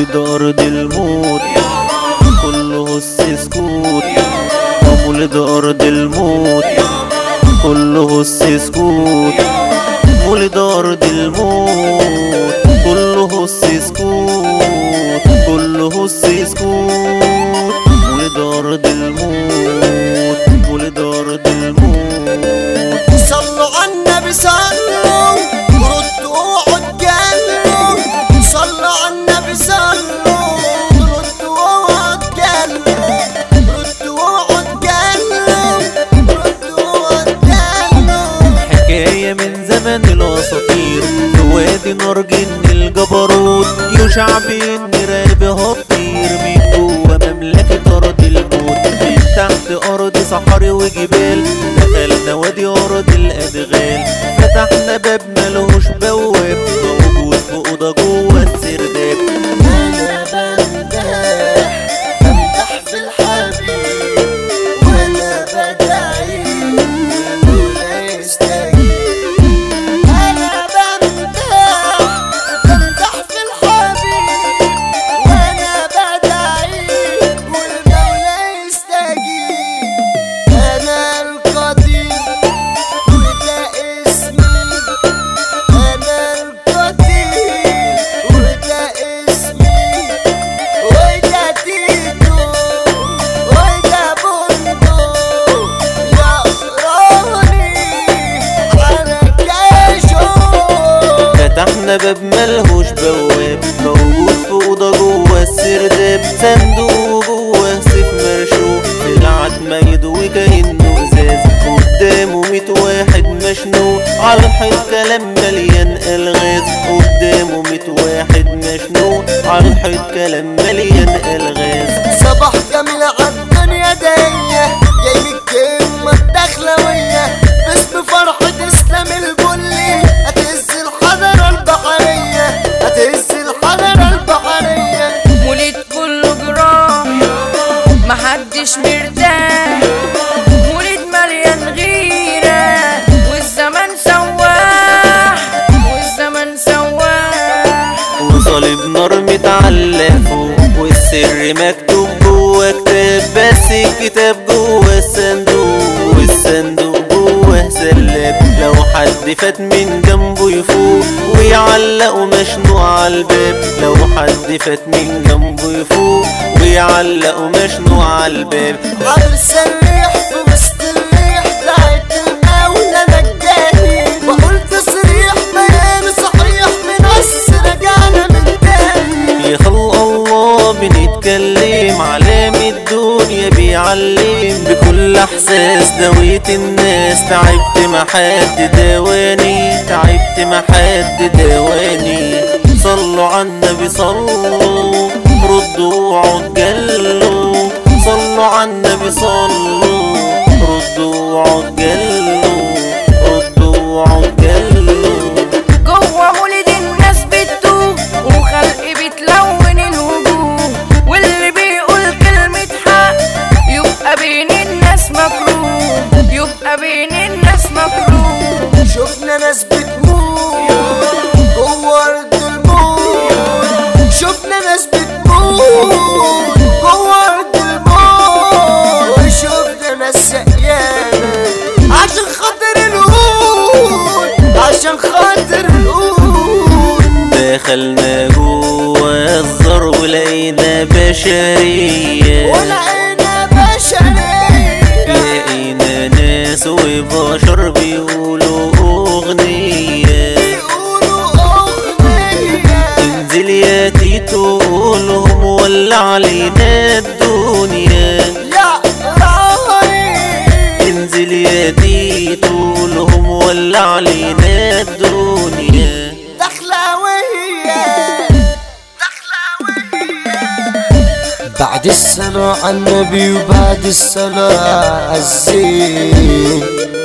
مولد أرض الموت كله السكوت مولد أرض الموت كله السكوت مولد أرض الموت كله السكوت كله السكوت مولد أرض الموت مولد أرض الموت صلوا على النبي صلوا ردوا اقعد جنوا صلوا على النبي صلوا ردوا اقعد جنوا ردوا اقعد جنوا ردوا اقعد جنوا حكاية من زمن الأساطير في وادي نار جن الجبروت يشع بإن رابها الطير من جوه مملكة أرض الموت من تحت أرض صحاري وجبال دخلنا وادي أرض الأدغال فتحنا باب ملهوش بواب موجود في أوضة جوه السرداب انا بمدح بمدح في الحبيب وانا بدعي ولا يستجيب انا بمدح بمدح في الحبيب وانا بدعي والمولى يستجيب انا القدير وده اسمي انا القدير وده اسمي وده تيتو وده بندو يا راني على كاشو فتحنا باب ملهوش بواب موجود في أوضة جوه السرداب صندوق جوه سيف مرشوق في العتمة يدوي كأنه إزاز قدامه ميت واحد مشنوق على الحيط كلام مليان ألغاز قدامه ميت واحد مشنوق على الحيط كلام مليان ألغاز صباح جميل عالدنيا دية جاي من الكلمة الدخلوية باسم فرحة اسلام البلي هتهز الحضارة البحرية هتهز الحضارة البحرية مولد كله جراح محدش مرتاح مولد مليان غيرة والزمن سواح والزمن سواح وصليب نار متعلق فوق والسر مكتوب جوه كتاب بس الكتاب جوه الصندوق والصندوق جوه سلاب لو حد فات من جنبه يفوق ويعلقه مشنوع على الباب لو حد فات من جنبه يفوق ويعلقه مشنوع على الباب عبر السريح في وسط الريح دعيت المولى نجاني بقول تصريح بيان صحيح من عش رجعنا من تاني يا خلق الله بنتكلم علام الدنيا بيعلم بكل احساس دويت الناس تعبت ما حد دواني تعبت ما حد دواني صلوا على النبي صلوا ردوا وعد جلوا صلوا على النبي صلوا ردوا وعد جلوا ردوا وعد جلوا جوه مولد الناس بتتوه وخلق بتلون الوجوه واللي بيقول كلمة حق يبقى بين الناس مكروه يبقى بين الناس مكروه شفنا ناس بتموت جوه ارض الموت شفنا ناس بتموت جوه ارض الموت وشفنا ناس شقيانة عشان خاطر القول عشان خاطر القول دخلنا جوه الزر ولقينا بشرية ولقينا بشرية لقينا ناس وبشر بيقولوا أغنية بيقولوا أغنية انزل يا تيتو قولهم ولع علينا الدنيا يا راني انزل يا تيتو قولهم ولع علينا الدنيا دخلاوية بعد الصلاة على النبي وبعد الصلاة على الزين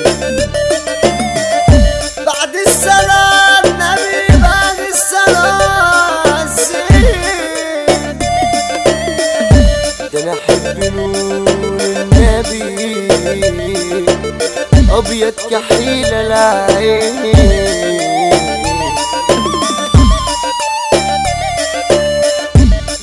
بعد السلام نبي بعد السلام زين ده انا احب نور النبي ابيض كحيل العين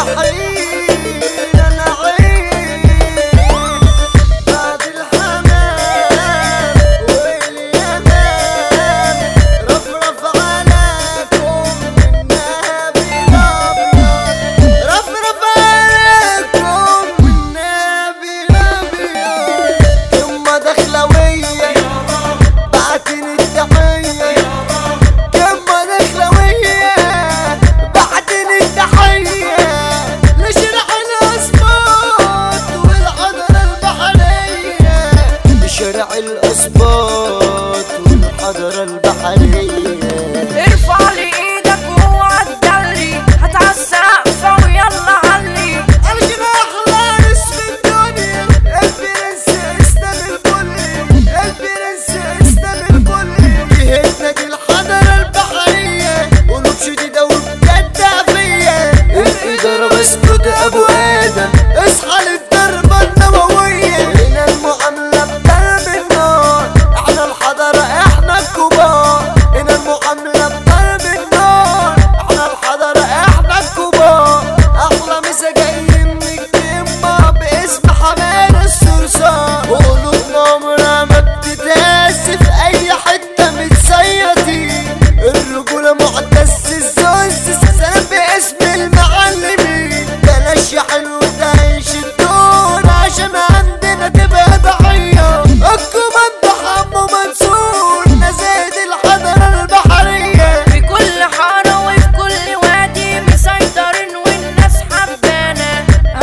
الرحيل انا عيد بعد الحمام واليمام رفرف عليكم النبي الابيض رفرف عليكم النبي الابيض يما دخلويه بعتني التحيه يما دخلويه بعتني التحيه لشرح الاسماط والحضره البحريه شارع الاسباط والحضرة البحرية ارفع لي ايدك واوعى تدلي هتعالسقفة ويلا علي الجناح لا اسم الدنيا البرنس اسلام الكلي البرنس اسلام الكلي جهتنا دي الحضرة البحرية قلوب شديدة وبجد فيا الإدارة بسكت أبو آدم اصحى للضربة النووية هنا المعاملة بضرب النار احنا الحضارة احنا الكبار هنا المعاملة بضرب النار احنا الحضارة احنا الكبار احلى مسا جاي من الجمة باسم حماد الصرصار قلوبنا عمرها ما بتتقاس في اي حتة متسيطين الرجولة معتز الزوز سلام باسم المعلمين بلاش يا حلو تعيش الدور عشان عندنا تبقى ضحية الكوماندو حمو منصور نزاهة الحضارة البحرية في كل حارة وفي كل وادي مسيطرين والناس حبانا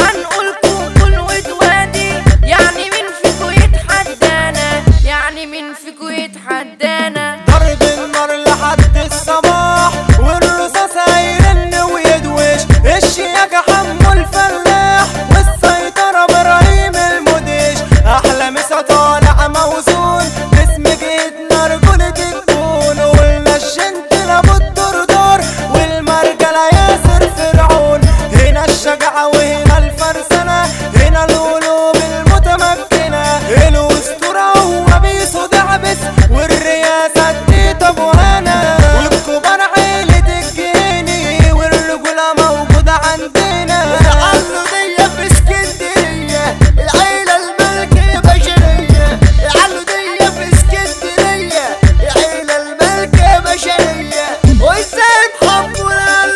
هنقولكم كل ود وادي يعني مين فيكو يتحدانا يعني مين فيكو يتحدانا ضرب النار لحد الصباح والرصاص هيرن ويدوش الشياكة حمو الفلاح والسيطرة ابراهيم المديش احلى مسا طالع موزون باسم جيتنا رجولة الكون وقلنا الشنت لابد دردار والمرجلة ياسر فرعون هنا الشجاعة وهنا الفرسنة هنا القلوب المتمكنة الأسطورة هو بيسو دعبس والرئاسة اديت ابو هنا والكبار عيلة الجيني والرجولة موجودة عندنا العلودية في اسكندرية العيلة الملكية بشرية العلودية في اسكندرية العيلة الملكية بشرية وازاي محمد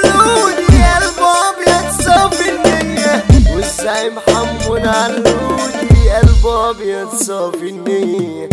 علودي قلبه ابيض صافي النية والزعيم حمون علودي قلبه أبيض صافي النية